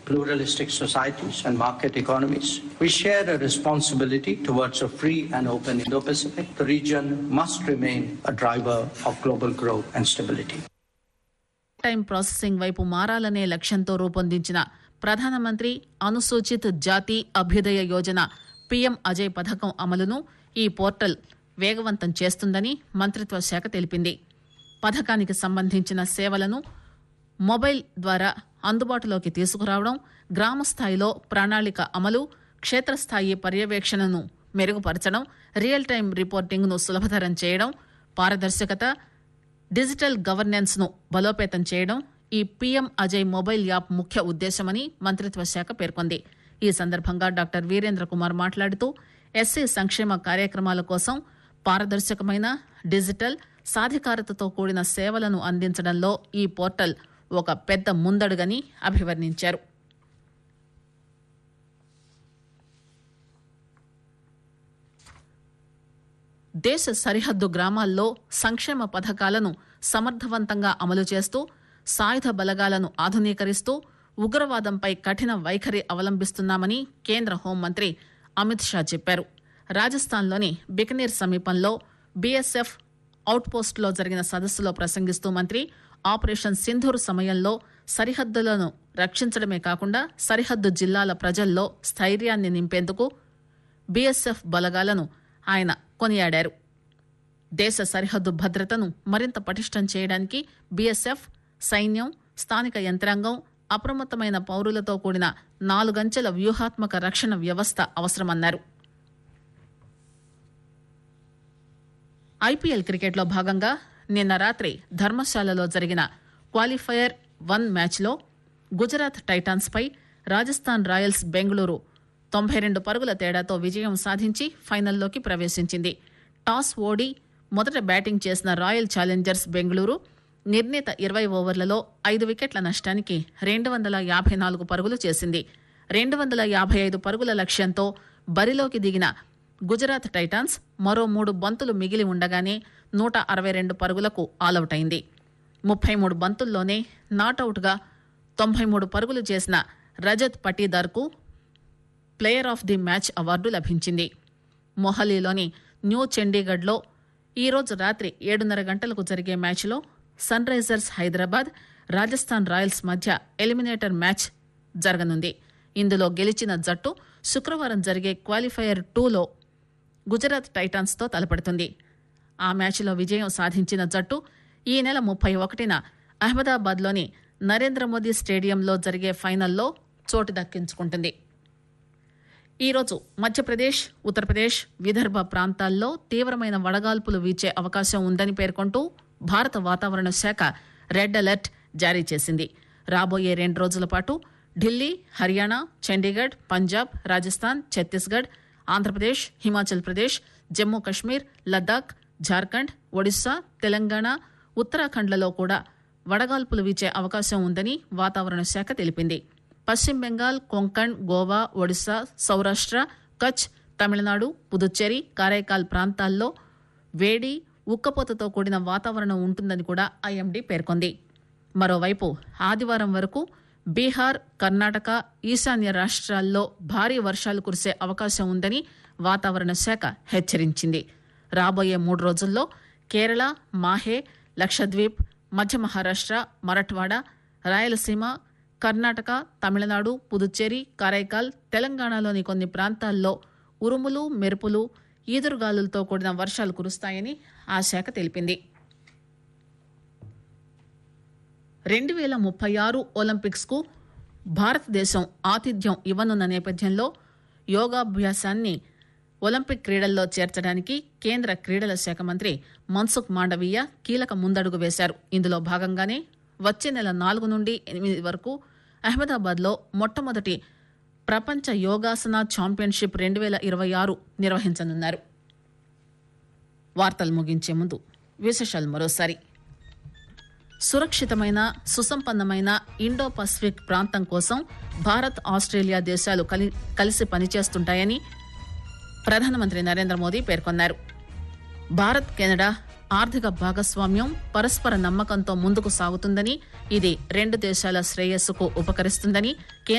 pluralistic societies and market economies. We share a responsibility towards a free and open Indo-Pacific. The region must remain a driver of global growth and stability. Time processing వైపు మారాలనే లక్ష్యంతో రూపొందించిన ప్రధానమంత్రి అనుసూచిత్ జాతి అభ్యుదయ Yojana PM Ajay పథకం అమలును ఈ పోర్టల్ వేగవంతం చేస్తుందని మంత్రిత్వ శాఖ తెలిపింది పథకానికి సంబంధించిన సేవలను మొబైల్ ద్వారా అందుబాటులోకి తీసుకురావడం గ్రామ స్థాయిలో ప్రణాళిక అమలు క్షేత్రస్థాయి పర్యవేక్షణను మెరుగుపరచడం రియల్ టైం రిపోర్టింగ్ను సులభతరం చేయడం పారదర్శకత డిజిటల్ గవర్నెన్స్ ను బలోపేతం చేయడం ఈ పీఎం అజయ్ మొబైల్ యాప్ ముఖ్య ఉద్దేశమని మంత్రిత్వ శాఖ పేర్కొంది ఈ సందర్భంగా డాక్టర్ వీరేంద్ర కుమార్ మాట్లాడుతూ ఎస్సీ సంక్షేమ కార్యక్రమాల కోసం పారదర్శకమైన డిజిటల్ సాధికారతతో కూడిన సేవలను అందించడంలో ఈ పోర్టల్ ఒక పెద్ద ముందడుగని అభివర్ణించారు దేశ సరిహద్దు గ్రామాల్లో సంక్షేమ పథకాలను సమర్థవంతంగా అమలు చేస్తూ సాయుధ బలగాలను ఆధునీకరిస్తూ ఉగ్రవాదంపై కఠిన వైఖరి అవలంబిస్తున్నామని కేంద్ర హోంమంత్రి అమిత్ షా చెప్పారు రాజస్థాన్లోని బికనీర్ సమీపంలో బీఎస్ఎఫ్ అవుట్పోస్టులో జరిగిన సదస్సులో ప్రసంగిస్తూ మంత్రి ఆపరేషన్ సింధూర్ సమయంలో సరిహద్దులను రక్షించడమే కాకుండా సరిహద్దు జిల్లాల ప్రజల్లో స్థైర్యాన్ని నింపేందుకు బీఎస్ఎఫ్ బలగాలను ఆయన కొనియాడారు దేశ సరిహద్దు భద్రతను మరింత పటిష్టం చేయడానికి బీఎస్ఎఫ్ సైన్యం స్థానిక యంత్రాంగం అప్రమత్తమైన పౌరులతో కూడిన నాలుగంచెల వ్యూహాత్మక రక్షణ వ్యవస్థ అవసరమన్నారు ఐపీఎల్ క్రికెట్లో భాగంగా నిన్న రాత్రి ధర్మశాలలో జరిగిన క్వాలిఫైయర్ వన్ మ్యాచ్లో గుజరాత్ టైటాన్స్ పై రాజస్థాన్ రాయల్స్ బెంగళూరు తొంభై రెండు పరుగుల తేడాతో విజయం సాధించి ఫైనల్లోకి ప్రవేశించింది టాస్ ఓడి మొదట బ్యాటింగ్ చేసిన రాయల్ ఛాలెంజర్స్ బెంగళూరు నిర్ణీత ఇరవై ఓవర్లలో ఐదు వికెట్ల నష్టానికి రెండు వందల యాభై నాలుగు పరుగులు చేసింది రెండు వందల యాభై ఐదు పరుగుల లక్ష్యంతో బరిలోకి దిగిన గుజరాత్ టైటాన్స్ మరో మూడు బంతులు మిగిలి ఉండగానే నూట అరవై రెండు పరుగులకు ఆలౌట్ అయింది ముప్పై మూడు బంతుల్లోనే నాటౌట్గా తొంభై మూడు పరుగులు చేసిన రజత్ పటీదార్కు player of the match award లభించింది మొహాలీలోని న్యూ చండీగఢ్లో ఈరోజు రాత్రి ఏడున్నర గంటలకు జరిగే మ్యాచ్లో Sunrisers Hyderabad Rajasthan royals మధ్య ఎలిమినేటర్ మ్యాచ్ జరగనుంది ఇందులో గెలిచిన జట్టు శుక్రవారం జరిగే క్వాలిఫైయర్ టూలో గుజరాత్ టైటాన్స్తో తలపడుతుంది ఆ మ్యాచ్లో విజయం సాధించిన జట్టు ఈ నెల ముప్పై ఒకటిన అహ్మదాబాద్లోని నరేంద్ర మోదీ స్టేడియంలో జరిగే ఫైనల్లో చోటు దక్కించుకుంటుంది ఈరోజు మధ్యప్రదేశ్ ఉత్తరప్రదేశ్ విదర్భ ప్రాంతాల్లో తీవ్రమైన వడగాల్పులు వీచే అవకాశం ఉందని పేర్కొంటూ భారత వాతావరణ శాఖ రెడ్ అలర్ట్ జారీ చేసింది రాబోయే రెండు రోజుల పాటు ఢిల్లీ హర్యానా చండీగఢ్ పంజాబ్ రాజస్థాన్ ఛత్తీస్గఢ్ ఆంధ్రప్రదేశ్ హిమాచల్ ప్రదేశ్ జమ్మూ కశ్మీర్ లద్దాఖ్ జార్ఖండ్ ఒడిశా తెలంగాణ ఉత్తరాఖండ్లలో కూడా వడగాల్పులు వీచే అవకాశం ఉందని వాతావరణ శాఖ తెలిపింది పశ్చిమ బెంగాల్ కొంకణ్ గోవా ఒడిశా సౌరాష్ట్ర కచ్ తమిళనాడు పుదుచ్చేరి కారైకాల్ ప్రాంతాల్లో వేడి ఉక్కపోతతో కూడిన వాతావరణం ఉంటుందని కూడా ఐఎండీ పేర్కొంది మరోవైపు ఆదివారం వరకు బీహార్ కర్ణాటక ఈశాన్య రాష్ట్రాల్లో భారీ వర్షాలు కురిసే అవకాశం ఉందని వాతావరణ శాఖ హెచ్చరించింది రాబోయే మూడు రోజుల్లో కేరళ మాహే లక్షద్వీప్ మధ్య మహారాష్ట్ర మరఠ్వాడ రాయలసీమ కర్ణాటక తమిళనాడు పుదుచ్చేరి కారైకాల్ తెలంగాణలోని కొన్ని ప్రాంతాల్లో ఉరుములు మెరుపులు ఈదురుగాలులతో కూడిన వర్షాలు కురుస్తాయని ఆ శాఖ తెలిపింది రెండు వేల ముప్పై ఆరు ఒలింపిక్స్ కు భారతదేశం ఆతిథ్యం ఇవ్వనున్న నేపథ్యంలో యోగాభ్యాసాన్ని ఒలింపిక్ క్రీడల్లో చేర్చడానికి కేంద్ర క్రీడల శాఖ మంత్రి మన్సుఖ్ మాండవీయ కీలక ముందడుగు వేశారు ఇందులో భాగంగానే వచ్చే నెల నాలుగు నుండి ఎనిమిది వరకు అహ్మదాబాద్లో మొట్టమొదటి ప్రపంచ యోగాసన ఛాంపియన్షిప్ రెండు వేల ఇరవై ఆరు నిర్వహించనున్నారు వార్తలు ముగించే ముందు విశేషాలు మరోసారి సురక్షితమైన సుసంపన్నమైన ఇండో పసిఫిక్ ప్రాంతం కోసం భారత్ ఆస్ట్రేలియా దేశాలు కలి కలిసి పనిచేస్తుంటాయని ప్రధానమంత్రి నరేంద్ర మోదీ పేర్కొన్నారు భారత్ కెనడా ఆర్థిక భాగస్వామ్యం పరస్పర నమ్మకంతో ముందుకు సాగుతుందని ఇది రెండు దేశాల శ్రేయస్సుకు ఉపకరిస్తుందని కేంద్ర